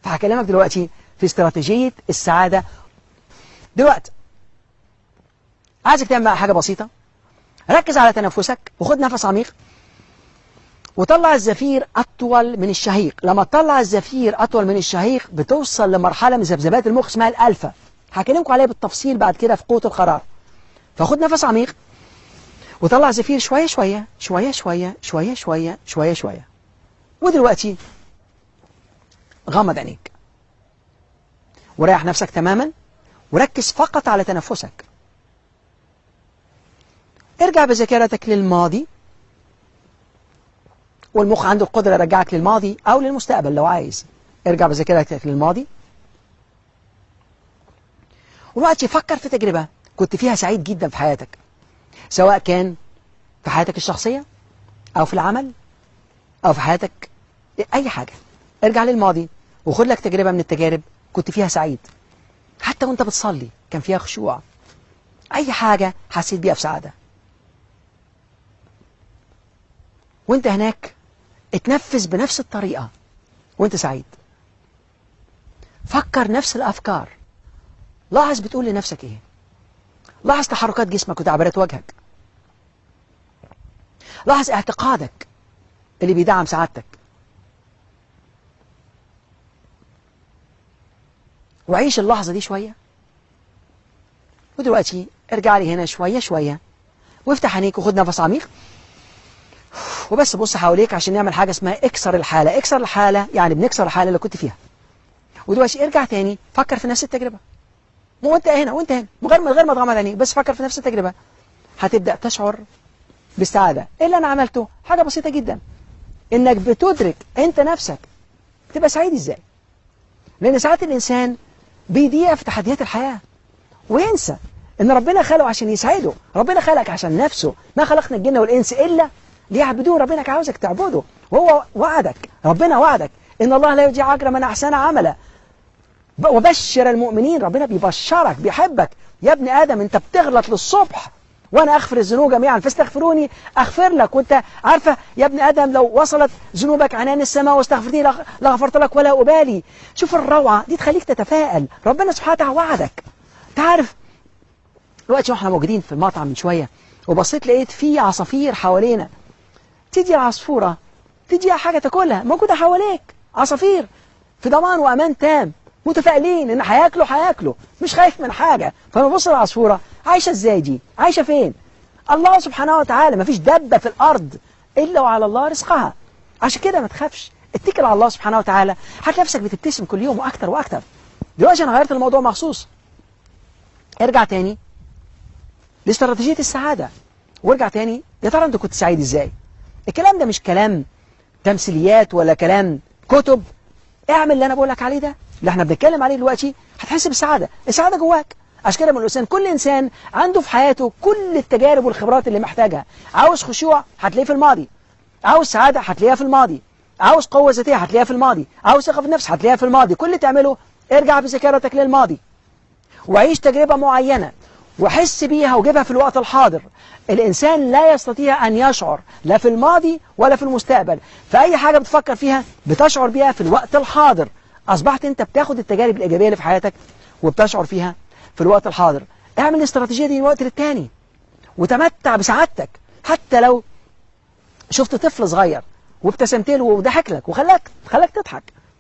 فهكلمك دلوقتي في استراتيجية السعادة دلوقتي عايزك تعمل حاجة بسيطة ركز على تنفسك وخد نفس عميق وطلع الزفير أطول من الشهيق لما تطلع الزفير أطول من الشهيق بتوصل لمرحلة من ذبذبات المخ اسمها الألفا هكلمكم عليها بالتفصيل بعد كده في قوة القرار فخد نفس عميق وطلع زفير شوية شوية شوية شوية شوية شوية شوية شوية ودلوقتي غمض عينيك وريح نفسك تماما وركز فقط على تنفسك ارجع بذاكرتك للماضي والمخ عنده القدرة يرجعك للماضي أو للمستقبل لو عايز ارجع بذاكرتك للماضي ودلوقتي فكر في تجربة كنت فيها سعيد جدا في حياتك سواء كان في حياتك الشخصية أو في العمل أو في حياتك أي حاجة ارجع للماضي وخد لك تجربة من التجارب كنت فيها سعيد حتى وانت بتصلي كان فيها خشوع أي حاجة حسيت بيها بسعادة وانت هناك اتنفس بنفس الطريقة وانت سعيد فكر نفس الأفكار لاحظ بتقول لنفسك ايه لاحظ تحركات جسمك وتعبيرات وجهك لاحظ اعتقادك اللي بيدعم سعادتك وعيش اللحظة دي شوية ودلوقتي ارجع لي هنا شوية شوية وافتح عينيك وخد نفس عميق وبس بص حواليك عشان نعمل حاجة اسمها اكسر الحالة اكسر الحالة يعني بنكسر الحالة اللي كنت فيها ودلوقتي ارجع تاني فكر في نفس التجربة مو وانت هنا وانت هنا من غير من غير ما تغمض عينيك بس فكر في نفس التجربة هتبدأ تشعر بالسعادة ايه اللي انا عملته حاجة بسيطة جدا انك بتدرك انت نفسك تبقى سعيد ازاي لان ساعات الانسان بيضيع في تحديات الحياة وينسى ان ربنا خلقه عشان يسعده ربنا خلقك عشان نفسه ما خلقنا الجن والانس الا ليعبدوه ربنا عاوزك تعبده وهو وعدك ربنا وعدك ان الله لا يضيع اجر من احسن عملا وبشر المؤمنين ربنا بيبشرك بيحبك يا ابن ادم انت بتغلط للصبح وانا اغفر الذنوب جميعا فاستغفروني اغفر لك وانت عارفه يا ابن ادم لو وصلت ذنوبك عنان السماء واستغفرتني لغفرت لك ولا ابالي شوف الروعه دي تخليك تتفائل ربنا سبحانه وتعالى وعدك تعرف دلوقتي واحنا موجودين في المطعم من شويه وبصيت لقيت في عصافير حوالينا تيجي العصفوره تيجي حاجه تاكلها موجوده حواليك عصافير في ضمان وامان تام متفائلين ان هياكلوا هياكلوا مش خايف من حاجه فانا ببص للعصفوره عايشه ازاي دي عايشه فين الله سبحانه وتعالى مفيش دبه في الارض الا وعلى الله رزقها عشان كده ما تخافش اتكل على الله سبحانه وتعالى هتلاقي نفسك بتبتسم كل يوم واكتر واكتر دلوقتي انا غيرت الموضوع مخصوص ارجع تاني لاستراتيجيه السعاده وارجع تاني يا ترى انت كنت سعيد ازاي الكلام ده مش كلام تمثيليات ولا كلام كتب اعمل اللي انا بقول لك عليه ده اللي احنا بنتكلم عليه دلوقتي هتحس بالسعاده السعاده جواك عشان كده من الانسان كل انسان عنده في حياته كل التجارب والخبرات اللي محتاجها عاوز خشوع هتلاقيه في الماضي عاوز سعاده هتلاقيها في الماضي عاوز قوه ذاتيه هتلاقيها في الماضي عاوز ثقه في النفس هتلاقيها في الماضي كل اللي تعمله ارجع بذاكرتك للماضي وعيش تجربه معينه وحس بيها وجيبها في الوقت الحاضر الإنسان لا يستطيع أن يشعر لا في الماضي ولا في المستقبل فأي حاجة بتفكر فيها بتشعر بيها في الوقت الحاضر أصبحت أنت بتاخد التجارب الإيجابية اللي في حياتك وبتشعر فيها في الوقت الحاضر اعمل الاستراتيجية دي من وقت للتاني وتمتع بسعادتك حتى لو شفت طفل صغير وابتسمت له وضحك لك وخلاك خلاك تضحك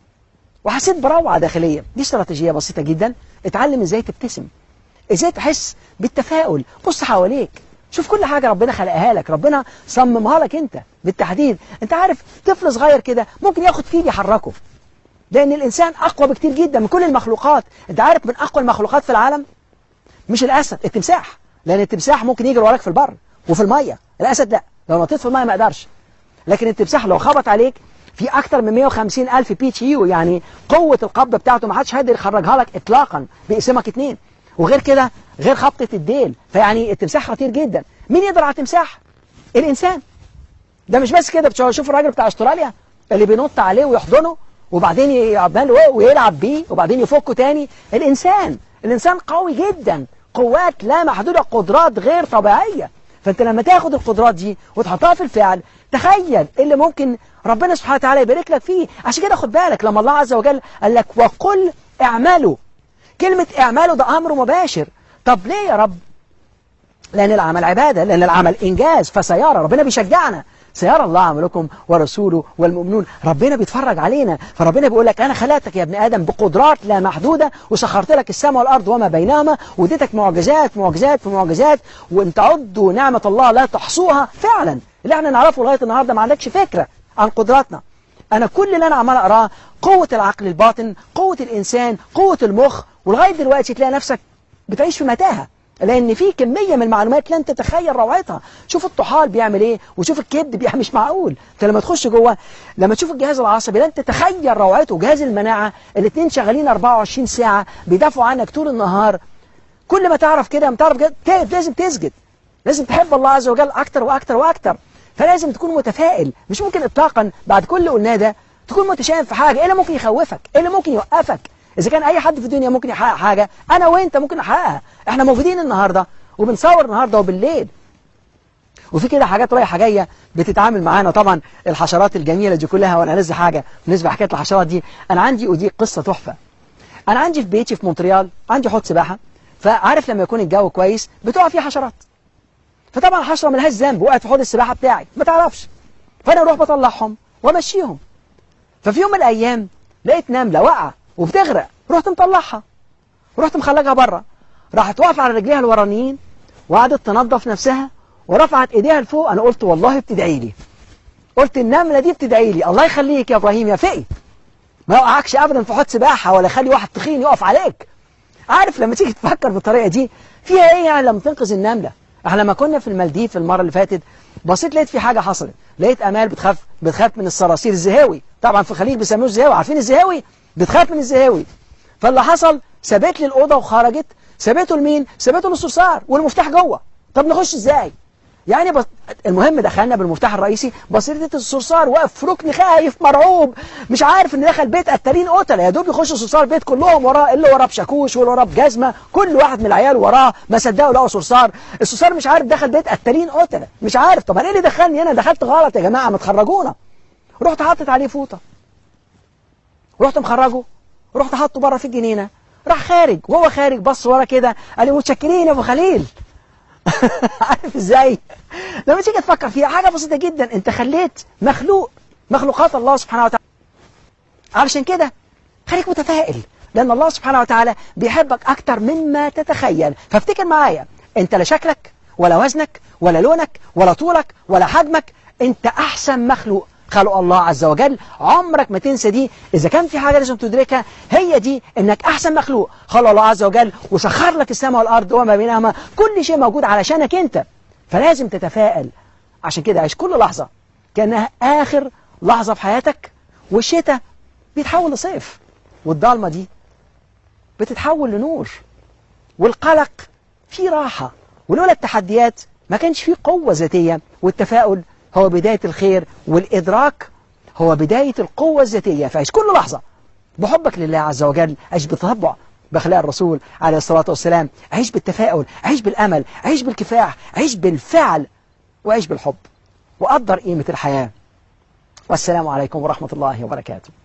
وحسيت بروعة داخلية دي استراتيجية بسيطة جدا اتعلم ازاي تبتسم ازاي تحس بالتفاؤل بص حواليك شوف كل حاجة ربنا خلقها لك ربنا صممها لك انت بالتحديد انت عارف طفل صغير كده ممكن ياخد فيل يحركه لان الانسان اقوى بكتير جدا من كل المخلوقات انت عارف من اقوى المخلوقات في العالم مش الاسد التمساح لان التمساح ممكن يجري وراك في البر وفي المية الاسد لا لو نطيت في المية ما يقدرش لكن التمساح لو خبط عليك في اكتر من 150 الف بي تي يو يعني قوة القبضة بتاعته ما حدش هيقدر يخرجها لك اطلاقا بيقسمك اتنين وغير كده غير خبطة الديل فيعني التمساح خطير جدا مين يقدر على التمساح الإنسان ده مش بس كده بتشوف الراجل بتاع استراليا اللي بينط عليه ويحضنه وبعدين يعمل ويلعب بيه وبعدين يفكه تاني الإنسان الإنسان قوي جدا قوات لا محدودة قدرات غير طبيعية فأنت لما تاخد القدرات دي وتحطها في الفعل تخيل اللي ممكن ربنا سبحانه وتعالى يبارك لك فيه عشان كده خد بالك لما الله عز وجل قال لك وقل اعملوا كلمة اعملوا ده أمر مباشر طب ليه يا رب لأن العمل عبادة لأن العمل إنجاز فسيرى ربنا بيشجعنا سيرى الله عملكم ورسوله والمؤمنون ربنا بيتفرج علينا فربنا بيقول لك أنا خلقتك يا ابن آدم بقدرات لا محدودة وسخرت لك السماء والأرض وما بينهما واديتك معجزات معجزات في معجزات وإن تعدوا نعمة الله لا تحصوها فعلا اللي احنا نعرفه لغاية النهاردة ما عندكش فكرة عن قدراتنا أنا كل اللي أنا عمال أقراه قوة العقل الباطن قوة الإنسان قوة المخ ولغاية دلوقتي تلاقي نفسك بتعيش في متاهة لأن في كمية من المعلومات لن تتخيل روعتها شوف الطحال بيعمل إيه وشوف الكبد بيعمل مش معقول أنت لما تخش جوه لما تشوف الجهاز العصبي لن تتخيل روعته جهاز المناعة الاثنين شغالين 24 ساعة بيدافعوا عنك طول النهار كل ما تعرف كده ما تعرف كده لازم تسجد لازم تحب الله عز وجل أكتر وأكتر وأكتر فلازم تكون متفائل مش ممكن إطلاقا بعد كل اللي قلناه ده تكون متشائم في حاجة إيه اللي ممكن يخوفك إيه اللي ممكن يوقفك إذا كان أي حد في الدنيا ممكن يحقق حاجة أنا وأنت ممكن نحققها إحنا موجودين النهاردة وبنصور النهاردة وبالليل وفي كده حاجات رايحة جاية بتتعامل معانا طبعا الحشرات الجميلة دي كلها وأنا أنزل حاجة بالنسبة لحكاية الحشرات دي أنا عندي ودي قصة تحفة أنا عندي في بيتي في مونتريال عندي حوض سباحة فعارف لما يكون الجو كويس بتقع فيه حشرات فطبعا الحشرة ملهاش ذنب وقعت في حوض السباحة بتاعي ما تعرفش فأنا أروح بطلعهم وأمشيهم ففي يوم من الأيام لقيت نملة واقعة وبتغرق رحت مطلعها ورحت مخرجها بره راحت واقفه على رجليها الورانيين وقعدت تنظف نفسها ورفعت ايديها لفوق انا قلت والله بتدعي لي قلت النمله دي بتدعي لي الله يخليك يا ابراهيم يا فقي ما يوقعكش ابدا في حوض سباحه ولا يخلي واحد تخين يقف عليك عارف لما تيجي تفكر بالطريقه دي فيها ايه يعني لما تنقذ النمله احنا لما كنا في المالديف المره اللي فاتت بصيت لقيت في حاجه حصلت لقيت امال بتخاف بتخاف من الصراصير الزهاوي طبعا في الخليج بيسموه الزهاوي عارفين الزهاوي بتخاف من الزهاوي فاللي حصل سابت لي الأوضة وخرجت سابته لمين؟ سابته للصرصار والمفتاح جوه طب نخش ازاي؟ يعني بس المهم دخلنا بالمفتاح الرئيسي بصيرة الصرصار واقف في ركن خايف مرعوب مش عارف ان دخل بيت قتالين قتله يا دوب يخش الصرصار البيت كلهم وراه اللي وراه بشاكوش واللي وراه بجزمه كل واحد من العيال وراه ما صدقوا لقوا صرصار الصرصار مش عارف دخل بيت قتالين قتله مش عارف طب انا ايه اللي دخلني انا دخلت غلط يا جماعه ما تخرجونا رحت حاطط عليه فوطه رحت مخرجه رحت حاطه بره في الجنينه راح خارج وهو خارج بص ورا كده قال لي متشكرين يا ابو خليل عارف ازاي لما تيجي تفكر فيها حاجه بسيطه جدا انت خليت مخلوق مخلوقات الله سبحانه وتعالى علشان كده خليك متفائل لان الله سبحانه وتعالى بيحبك اكتر مما تتخيل فافتكر معايا انت لا شكلك ولا وزنك ولا لونك ولا طولك ولا حجمك انت احسن مخلوق خلق الله عز وجل عمرك ما تنسى دي إذا كان في حاجة لازم تدركها هي دي إنك أحسن مخلوق خلق الله عز وجل وسخر لك السماء والأرض وما بينهما كل شيء موجود علشانك أنت فلازم تتفائل عشان كده عيش كل لحظة كأنها آخر لحظة في حياتك والشتاء بيتحول لصيف والضلمة دي بتتحول لنور والقلق فيه راحة ولولا التحديات ما كانش فيه قوة ذاتية والتفاؤل هو بداية الخير والإدراك هو بداية القوة الذاتية فعيش كل لحظة بحبك لله عز وجل عيش بتطبع بأخلاق الرسول عليه الصلاة والسلام عيش بالتفاؤل عيش بالأمل عيش بالكفاح عيش بالفعل وعيش بالحب وقدر قيمة الحياة والسلام عليكم ورحمة الله وبركاته